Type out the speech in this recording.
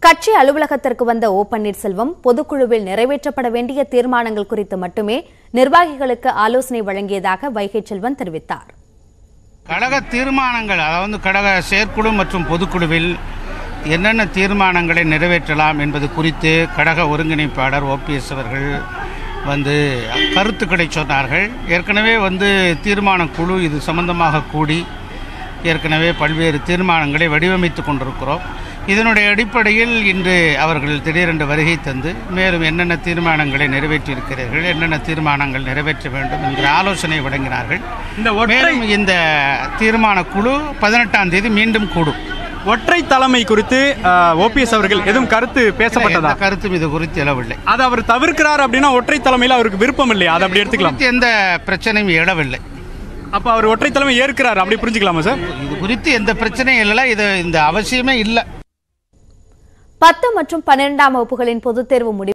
கட்சி அலுவலகத்திற்கு வந்த ஓ பன்னீர்செல்வம் பொதுக்குழுவில் நிறைவேற்றப்பட வேண்டிய தீர்மானங்கள் குறித்து மட்டுமே நிர்வாகிகளுக்கு ஆலோசனை வழங்கியதாக வைகை செல்வன் தெரிவித்தார் கழக தீர்மானங்கள் அதாவது கழக செயற்குழு மற்றும் பொதுக்குழுவில் என்னென்ன தீர்மானங்களை நிறைவேற்றலாம் என்பது குறித்து கழக ஒருங்கிணைப்பாளர் ஓபிஎஸ் அவர்கள் வந்து கருத்துக்களை சொன்னார்கள் ஏற்கனவே வந்து தீர்மான குழு இது சம்பந்தமாக கூடி ஏற்கனவே பல்வேறு தீர்மானங்களை வடிவமைத்து கொண்டிருக்கிறோம் இதனுடைய அடிப்படையில் இன்று அவர்கள் திடீரென்று வருகை தந்து மேலும் என்னென்ன தீர்மானங்களை நிறைவேற்றியிருக்கிறீர்கள் என்னென்ன தீர்மானங்கள் நிறைவேற்ற வேண்டும் என்கிற ஆலோசனை வழங்கினார்கள் இந்த ஒற்றை மேலும் இந்த தீர்மான குழு பதினெட்டாம் தேதி மீண்டும் கூடும் ஒற்றை தலைமை குறித்து ஓபிஎஸ் அவர்கள் எதுவும் கருத்து பேசப்பட்டதா எந்த கருத்தும் இது குறித்து எழவில்லை அதை அவர் தவிர்க்கிறார் அப்படின்னா ஒற்றை தலைமையில் அவருக்கு விருப்பம் இல்லையா அதை அப்படி எடுத்துக்கலாம் குறித்து எந்த பிரச்சனையும் எழவில்லை அப்ப அவர் ஒற்றை தலைமை ஏற்கிறார் அப்படி புரிஞ்சுக்கலாமா சார் இது குறித்து எந்த பிரச்சனையும் இல்லை இது இந்த அவசியமே இல்லை பத்து மற்றும் பன்னிரெண்டாம் வகுப்புகளின் பொதுத் தேர்வு முடிவு